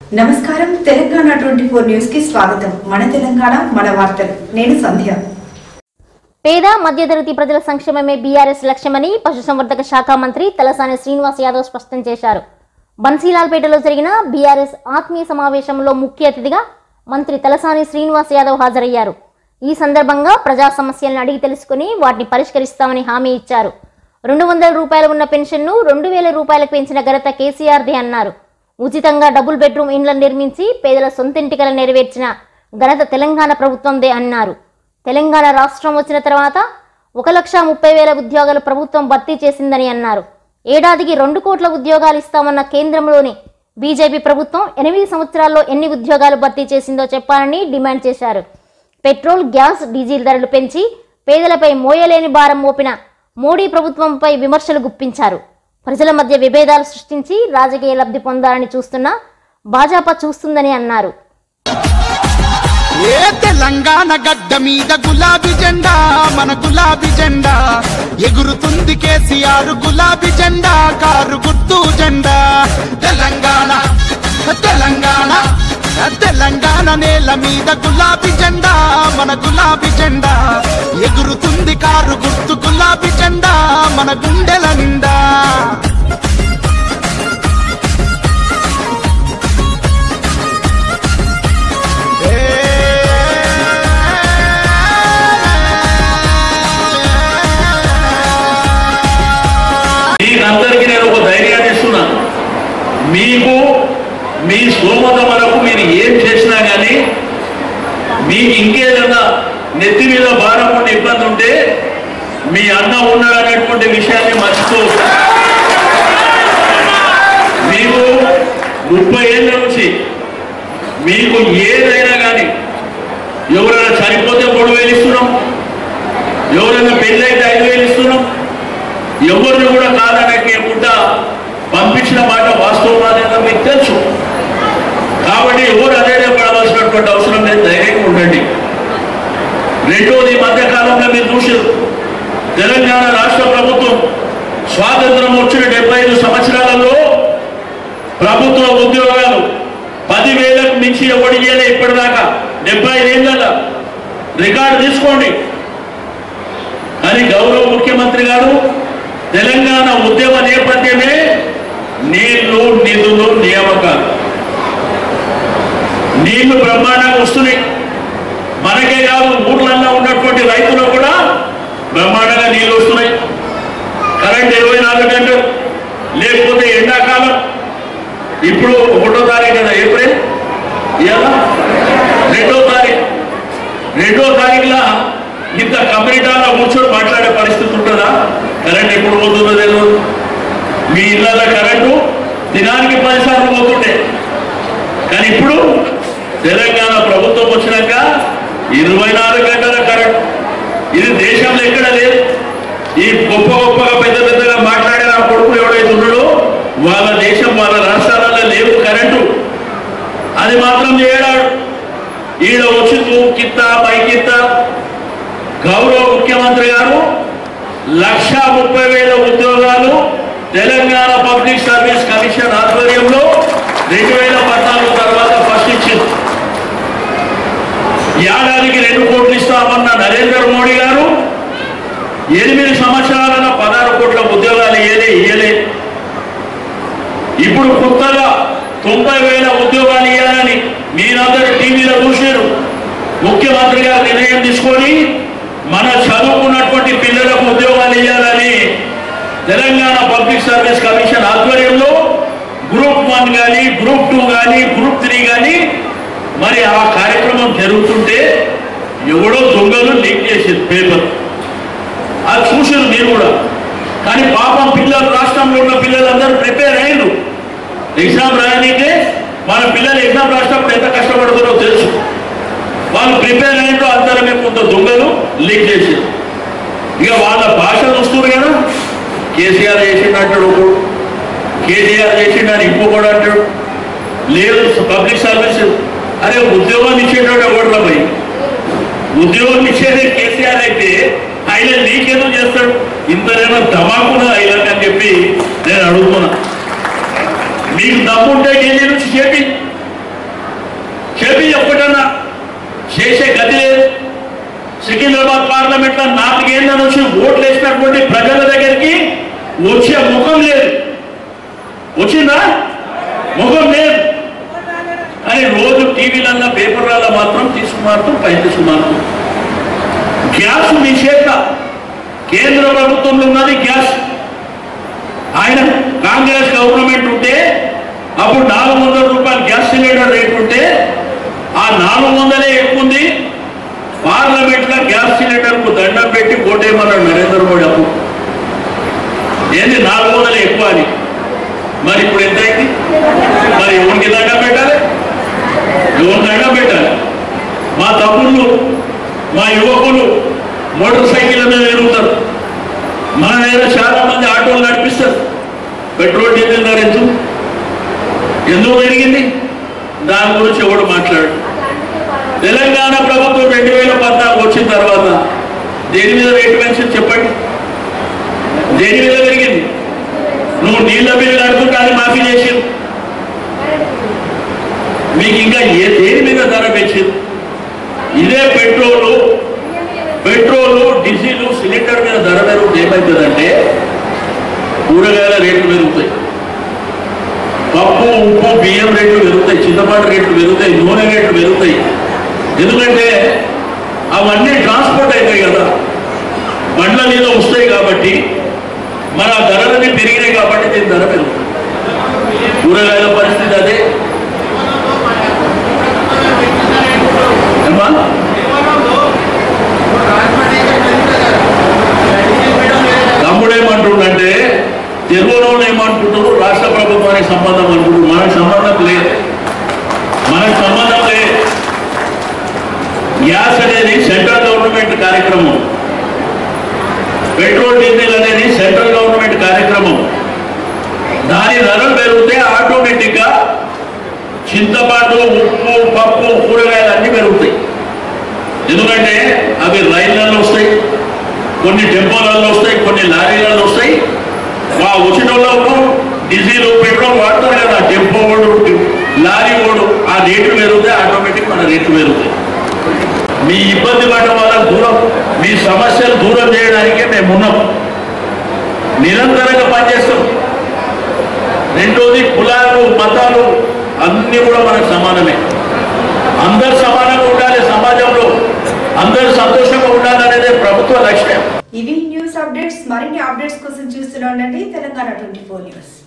నమస్కారం Telangana twenty four news కి స్వాగతం మన తెలంగాణ మన వార్తలు నేను సంధ్య పేద మధ్యతరగతి ప్రజల సంక్షేమమే బీఆర్ఎస్ లక్ష్యమని పశుసంవర్ధక శాఖ మంత్రి తలసాని శ్రీనివాస్ యాదవ్ స్పష్టం చేశారు బన్సీలాల్పేటలో జరిగిన బీఆర్ఎస్ ఆత్మీయ సమావేశంలో ముఖ్య అతిథిగా మంత్రి తలసాని శ్రీనివాస్ యాదవ్ హాజరయ్యారు ఈ సందర్భంగా ప్రజా సమస్యలను అడిగి తెలుసుకుని వాటిని పరిష్కరిస్తామని హామీ ఇచ్చారు రెండు వందల రూపాయలు ఉన్న పెన్షన్ను రెండు వేల రూపాయలకు పెంచిన ఘనత కేసీఆర్దే అన్నారు ఉచితంగా డబుల్ బెడ్రూమ్ ఇండ్లను నిర్మించి పేదల సొంతింటికలను నెరవేర్చిన ఘనత తెలంగాణ ప్రభుత్వందే అన్నారు తెలంగాణ రాష్ట్రం వచ్చిన తర్వాత ఒక లక్ష ముప్పై వేల ఉద్యోగాలు ప్రభుత్వం భర్తీ చేసిందని అన్నారు ఏడాదికి రెండు కోట్ల ఉద్యోగాలు ఇస్తామన్న కేంద్రంలోని బీజేపీ ప్రభుత్వం ఎనిమిది సంవత్సరాల్లో ఎన్ని ఉద్యోగాలు భర్తీ చేసిందో చెప్పాలని డిమాండ్ చేశారు పెట్రోల్ గ్యాస్ డీజిల్ ధరలు పెంచి పేదలపై మోయలేని భారం మోపిన మోడీ ప్రభుత్వంపై విమర్శలు గుప్పించారు ప్రజల మధ్య విభేదాలు సృష్టించి రాజకీయ లబ్ధి పొందాలని చూస్తున్న భాజపా చూస్తుందని అన్నారు ఏ తెలంగాణ గడ్డ మీద గులాబీ జెండా మన గులాబీ జెండా ఎగురుతుంది కేసీఆర్ గులాబీ జెండా కారు గుర్తు జెండా తెలంగాణ తెలంగాణ తెలంగాణ నేల మీద గులాబీ జెండా మన గులాబీ జెండా ఎగురుతుంది కారు గుర్తు గులాబీ జెండా మన గుండెల నిండా మీకందరికీ నేను ఒక ధైర్యాన్ని ఇస్తున్నా మీకు మీ స్తోమత వరకు మీరు ఏం చేసినా కానీ మీకు ఇంకేదన్నా నెత్తి మీద భారం ఉండి ఇబ్బంది ఉంటే మీ అన్న ఉన్నాడు అనేటువంటి విషయాన్ని మర్చిపో మీకు ముప్పై ఏళ్ళ నుంచి మీకు ఏదైనా కానీ ఎవరైనా చనిపోతే మూడు వేలు ఇస్తున్నాం ఎవరైనా పెళ్ళైతే ఐదు వేలు ఇస్తున్నాం ఎవరిని కూడా కాదనకుండా పంపించిన మాట వాస్తవం అనేది మీకు తెలుసు కాబట్టి ఎవరు అదే పడవలసినటువంటి అవసరం లేదు ధైర్యంగా ఉండండి రెండోది ఈ మధ్య కాలంలో మీరు చూసారు తెలంగాణ రాష్ట్ర ప్రభుత్వం స్వాతంత్రం వచ్చిన డెబ్బై ఐదు సంవత్సరాలలో ప్రభుత్వ ఉద్యోగాలు పదివేలకు మించి ఎవడు ఇయ్యలే ఇప్పటిదాకా డెబ్బై ఐదేళ్ళ రికార్డు తీసుకోండి అని గౌరవ ముఖ్యమంత్రి గారు తెలంగాణ ఉద్యమ నేపథ్యమే నీళ్లు నిధులు నియామకాలు నీళ్లు బ్రహ్మాండంగా వస్తున్నాయి మనకే కాదు ఊర్లలో ఉన్నటువంటి రైతులు కూడా బ్రహ్మాండంగా నీళ్లు వస్తున్నాయి కరెంట్ ఇరవై నాలుగు గంటలు లేకపోతే ఎండాకాలం ఇప్పుడు ఒకటో తారీఖు కదా ఏప్రిల్ ఇవాళ రెండో తారీఖు రెండో తారీఖులా ఇంత కమ్యూనిటాలో కూర్చొని మాట్లాడే పరిస్థితి ఉంటుందా కరెంట్ ఎప్పుడు పోతుందో తెలియదు మీ ఇళ్ళ కరెంటు దినానికి పదిసార్లు పోతుండే కానీ ఇప్పుడు తెలంగాణ ప్రభుత్వం వచ్చినాక ఇరవై నాలుగు గంటల కరెంట్ ఇది దేశంలో ఎక్కడ లేదు ఈ గొప్ప గొప్పగా పెద్ద పెద్దగా మాట్లాడిన ఆ కొడుకు ఎవడైతే ఉన్నాడో వాళ్ళ దేశం వాళ్ళ రాష్ట్రాలలో లేవు కరెంటు అది మాత్రం చేయడాడు ఈడ వచ్చి తూకిత్త పైకిత్త గౌరవ ముఖ్యమంత్రి గారు లక్ష ముప్పై వేల ఉద్యోగాలు తెలంగాణ పబ్లిక్ సర్వీస్ కమిషన్ ఆధ్వర్యంలో రెండు వేల పద్నాలుగు తర్వాత ఫస్ట్ ఇచ్చింది ఏడాదికి రెండు కోట్లు ఇస్తామన్న నరేంద్ర మోడీ గారు ఎనిమిది సంవత్సరాల పదహారు కోట్ల ఉద్యోగాలు ఇయ్యలే ఇయ్యలే ఇప్పుడు కొత్తగా తొంభై వేల ఉద్యోగాలు ఇవ్వాలని మీరందరూ టీవీలో చూశారు ముఖ్యమంత్రి గారు నిర్ణయం తీసుకొని మన చదువుకున్నటువంటి పిల్లలకు ఉద్యోగాలు ఇవ్వాలని తెలంగాణ పబ్లిక్ సర్వీస్ కమిషన్ ఆధ్వర్యంలో గ్రూప్ వన్ కానీ గ్రూప్ టూ కానీ గ్రూప్ త్రీ కానీ మరి ఆ కార్యక్రమం జరుగుతుంటే ఎవడో దొంగలు లీక్ చేసేది పేపర్ అది చూసారు మీరు కూడా కానీ పాపం పిల్లలు రాష్ట్రంలో ఉన్న పిల్లలందరూ ప్రిపేర్ అయ్యారు ఎగ్జామ్ రాయడానికే మన పిల్లలు ఎగ్జామ్ రాసినప్పుడు ఎంత కష్టపడుతారో తెలుసు వాళ్ళు ప్రిపేర్ అయినట్టు అందరమే కొంత దొంగలు లీక్ చేశారు ఇక వాళ్ళ భాష చూస్తున్నారు కదా కేసీఆర్ చేసిండు అంటాడు ఒకడు కేసీఆర్ చేసిండు అని ఇంకొకడు అంటాడు లేదు పబ్లిక్ సర్వీస్ అరే ఉద్యోగాన్ని ఇచ్చేటోడు ఎవడు రా భయ్ ఉద్యోగం ఇచ్చేది కేసీఆర్ అయితే ఆయన నీకేదో చేస్తాడు ఇంతనేమో ధమాకున ఆయన అని చెప్పి నేను అడుగుతున్నా మీకు దమ్ముంటే ఢిల్లీ నుంచి చెప్పి చేసే గతి లేదు సికింద్రాబాద్ పార్లమెంట్ లో నాలుగేళ్ల నుంచి ఓట్లు వేసినటువంటి ప్రజల దగ్గరికి వచ్చే ముఖం లేదు వచ్చిందా ముఖం లేదు అని రోజు టీవీలల్లో పేపర్లలో మాత్రం తీసుకుమారుతూ పై తీసుకుమారుతూ గ్యాస్ నిషేధ కేంద్ర ప్రభుత్వంలో ఉన్నది గ్యాస్ ఆయన కాంగ్రెస్ గవర్నమెంట్ ఉంటే అప్పుడు నాలుగు వందల రూపాయలు గ్యాస్ సిలిండర్ రేట్ ఉంటే ఆ నాలుగు వందలే ఎక్కువ ఉంది పార్లమెంట్ లో గ్యాస్ సిలిండర్ కు దండం పెట్టి ఓటేయమన్నాడు నరేంద్ర మోడీ అప్పుడు ఏంది నాలుగు వందలే ఎక్కువ అని మరి ఇప్పుడు ఎంత అయింది మరి ఎవరికి దండం పెట్టాలి ఎవరు దండం పెట్టాలి మా తమ్ముళ్ళు మా యువకులు మోటార్ సైకిల్ మీద తిరుగుతారు మన దగ్గర చాలా మంది ఆటోలు నడిపిస్తారు పెట్రోల్ డీజిల్ ధర ఎంత ఎందుకు పెరిగింది దాని గురించి ఎవడు మాట్లాడు తెలంగాణ ప్రభుత్వం రెండు వేల పద్నాలుగు వచ్చిన తర్వాత దేని మీద రేటు పెంచింది చెప్పండి దేని మీద పెరిగింది నువ్వు నీళ్ళ బిల్లు కడుతుంటే అది మాఫీ చేసింది మీకు ఇంకా ఏ దేని మీద ధర పెంచింది ఇదే పెట్రోలు పెట్రోలు డీజిల్ సిలిండర్ మీద ధర పెరుగుతుంది ఏమవుతుందంటే కూరగాయల రేట్లు పెరుగుతాయి పప్పు ఉప్పు బియ్యం రేట్లు పెరుగుతాయి చింతపండు రేట్లు పెరుగుతాయి నూనె రేట్లు పెరుగుతాయి ఎందుకంటే అవన్నీ ట్రాన్స్పోర్ట్ అవుతాయి కదా బండ్ల మీద వస్తాయి కాబట్టి మరి ఆ ధరలన్నీ పెరిగినాయి కాబట్టి దీని ధర పెరుగుతుంది కూరగాయల పరిస్థితి అదే ఏమ్మా? తమ్ముడు ఏమంటుండంటే తెలుగులో ఏమంటున్నారు రాష్ట్ర ప్రభుత్వానికి సంబంధం అనుకుంటున్నారు మనకు సంబంధం లేదు మనకు సంబంధం లేదు గ్యాస్ అనేది సెంట్రల్ గవర్నమెంట్ కార్యక్రమం పెట్రోల్ డీజిల్ అనేది సెంట్రల్ గవర్నమెంట్ కార్యక్రమం దాని ధరలు పెరిగితే ఆటోమేటిక్గా చింతపండు ఉప్పు పప్పు కూరగాయలు అన్నీ పెరుగుతాయి ఎందుకంటే అవి రైళ్లలో వస్తాయి కొన్ని టెంపోలలో వస్తాయి కొన్ని లారీలలో వస్తాయి ఆ వచ్చిన వాళ్ళు డీజిల్ పెట్రోల్ వాడతారు కదా టెంపో ఓడు లారీ ఓడు ఆ రేటు పెరిగితే ఆటోమేటిక్ మన రేటు పెరుగుతాయి మీ ఇబ్బంది పడడం వల్ల దూరం మీ సమస్యలు దూరం చేయడానికే మేము ఉన్నాం నిరంతరంగా పనిచేస్తాం రెండోది కులాలు మతాలు అన్నీ కూడా మనకు సమానమే అందరు సమానంగా ఉండాలి సమాజంలో అందరూ సంతోషంగా ఉండాలనేదే ప్రభుత్వ లక్ష్యం ఇవి న్యూస్ అప్డేట్స్ మరిన్ని అప్డేట్స్ కోసం చూస్తూనే ఉండండి తెలంగాణ ట్వంటీ ఫోర్ న్యూస్